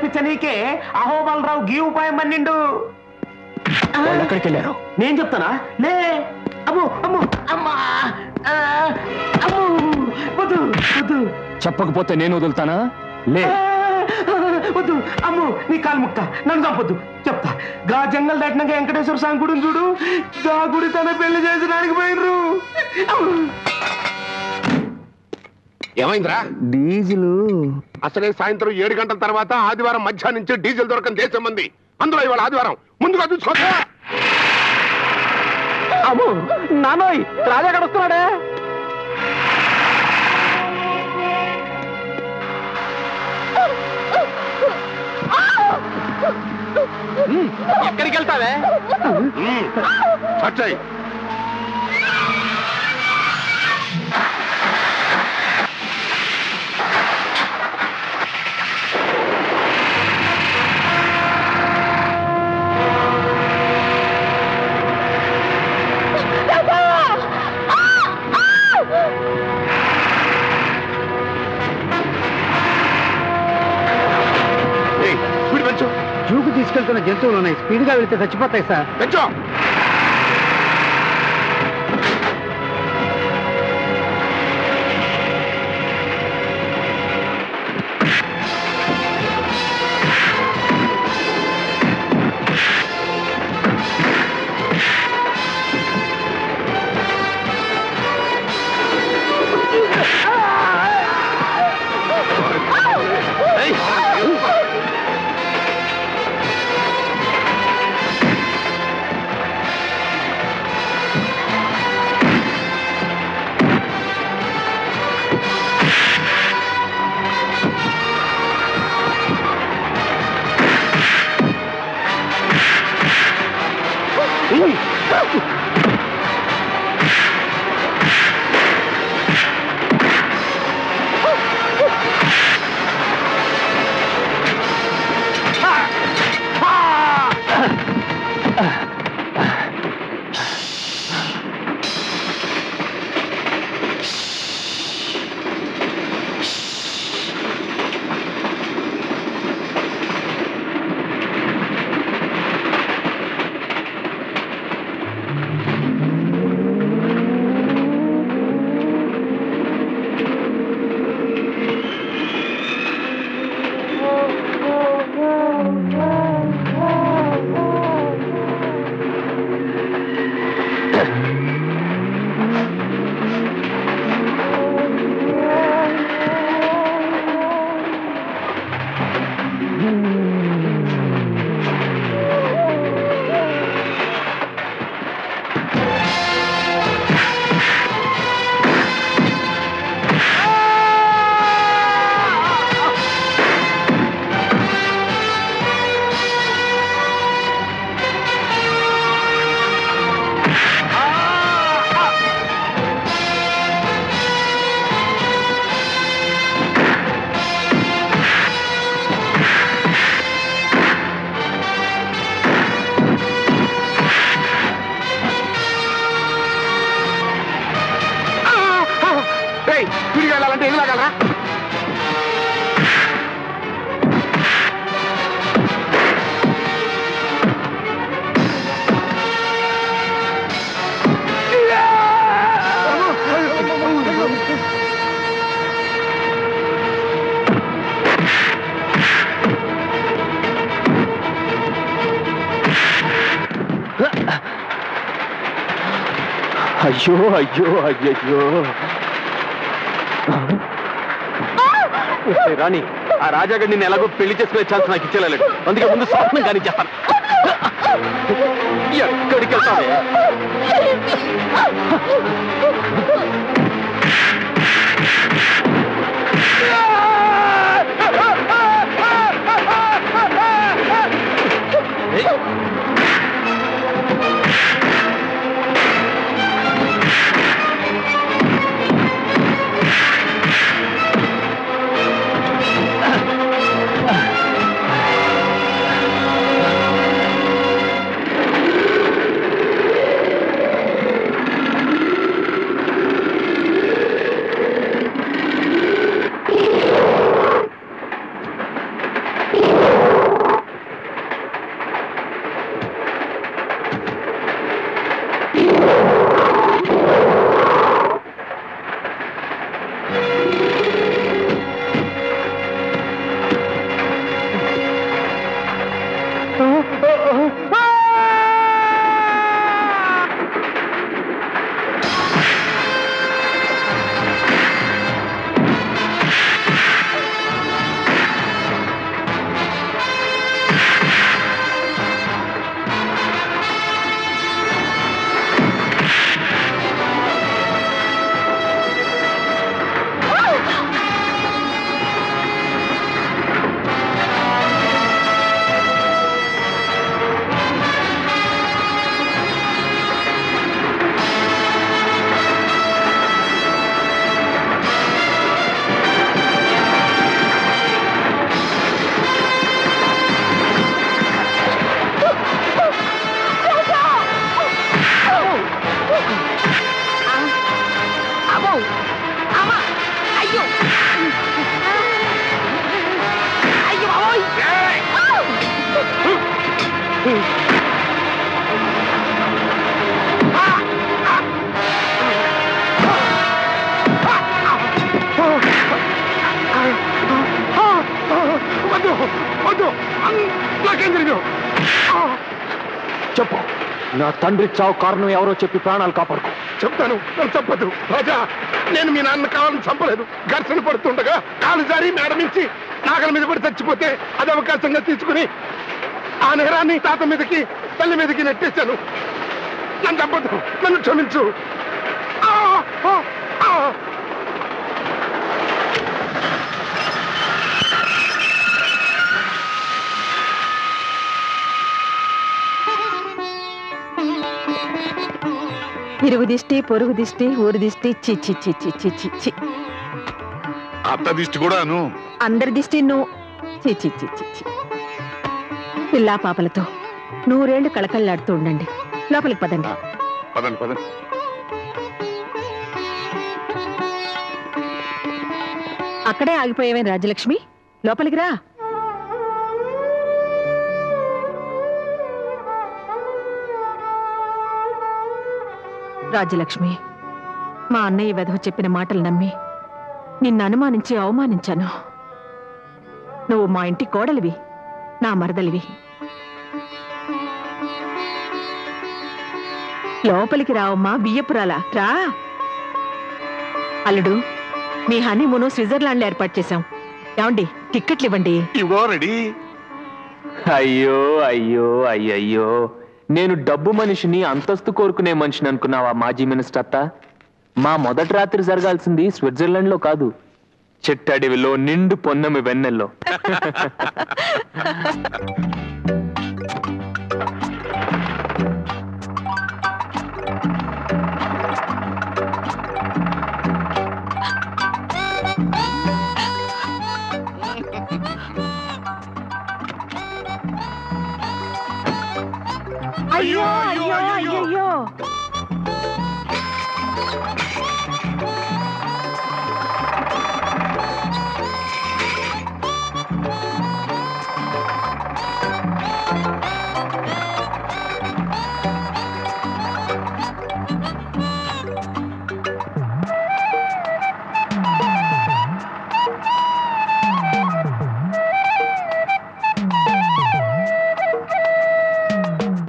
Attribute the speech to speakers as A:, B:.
A: తప్పించనీకే అహోబలరావు గీ ఉపాయం మన్నిండు
B: వాళ్ళు ఎక్కడికి వెళ్ళారు
A: నేను చెప్తానా లే అమ్మో అమ్మో అమ్మా ఆ, అమ్మో వద్దు వద్దు
B: చెప్పకపోతే నేను వదులుతానా లే
A: ఆ, వద్దు అమ్మో నీ కాలు ముక్త నన్ను చంపొద్దు చెప్తా గా జంగల్ దాటినాక వెంకటేశ్వర స్వామి గుడిని చూడు గా గుడి తన పెళ్లి చేసడానికి పోయినరు
C: ఏమైందిరా
A: డీజిల్
C: అసలే సాయంత్రం ఏడు గంటల తర్వాత ఆదివారం మధ్యాహ్నం నుంచి డీజిల్ దొరకని దేశం మంది అందులో ఇవాళ ఆదివారం ముందుగా చూసుకోవచ్చా
A: అమ్మో నానోయ్ రాజా గడుస్తున్నాడే
B: ఎక్కడికి వెళ్తావే
C: వచ్చాయి ఏయ్, స్పీడ్ పెంచు
A: జూకు తీసుకెళ్తున్న జంతువులు ఉన్నాయి స్పీడ్ గా వెళ్తే చచ్చిపోతాయి సార్
C: పెంచు ఏయ్, స్పీడ్గా వెళ్ళాలంటే ఎన్ని లాగాలరా
B: అయ్యో అయ్యో అయ్యయ్యో ఏయ్, రాణి ఆ రాజాగడ్ నిన్ను ఎలాగో పెళ్లి చేసుకునే ఛాన్స్ నాకు ఇచ్చేలేడు అందుకే ముందు స్వప్నం కానీ చెప్పాను ఎక్కడికి వెళ్తావే ఏయ్,
D: ఆ అమ్మో అమ్మ అయ్యో అయ్యో అమ్మోయ్
C: వద్దు వద్దు అన్- నాకేం తెలియదు
B: చెప్పు నా తండ్రి చావు కారణం ఎవరో చెప్పి ప్రాణాలు కాపాడుకో
C: చెప్తాను నన్ను చంపదు రాజా నేను మీ నాన్న కావాలని చంపలేదు ఘర్షణ పడుతుండగా కాలు జారి మేడ నుంచి నాగల మీద పడి చచ్చిపోతే అది అవకాశంగా తీసుకుని ఆ నేరాన్ని తాత మీదకి తల్లి మీదకి నెట్టేశాను నన్ను చంపదు నన్ను క్షమించు ఆ! ఆ! ఆ!
D: ఇరుగు దిష్టి పొరుగు దిష్టి ఊరు దిష్టి చి చి చి చి చి చి చి
C: అత్త దిష్టి కూడాను
D: అందరి దిష్టి నువ్వు చి చి చి చి చి పిల్లా పాపలతో నూరేళ్లు కళకళ్ళాడుతూ ఉండండి లోపలికి పదండి
C: పదండి పదండి
D: అక్కడే ఆగిపోయావే రాజలక్ష్మి లోపలికి రా రాజలక్ష్మి మా అన్నయ్య వెధవ చెప్పిన మాటలు నమ్మి నిన్ను అనుమానించి అవమానించాను నువ్వు మా ఇంటి కోడలివి నా మరదలివి లోపలికి రావమ్మా బియ్యపురాలా రా అల్లుడు మీ హనీమూను స్విట్జర్లాండ్ లో ఏర్పాటు చేశాం ఏమండి టిక్కెట్లు ఇవ్వండి
C: ఇగో రెడీ
B: అయ్యో అయ్యో అయ్యయ్యో నేను డబ్బు మనిషిని అంతస్తు కోరుకునే మనిషిని అనుకున్నావా మాజీ మినిస్టర్ అత్త మా మొదటి రాత్రి జరగాల్సింది స్విట్జర్లాండ్ లో కాదు చెట్టడవిలో నిండు పొన్నమి వెన్నెల్లో
D: అయ్యో అయ్యో అయ్యో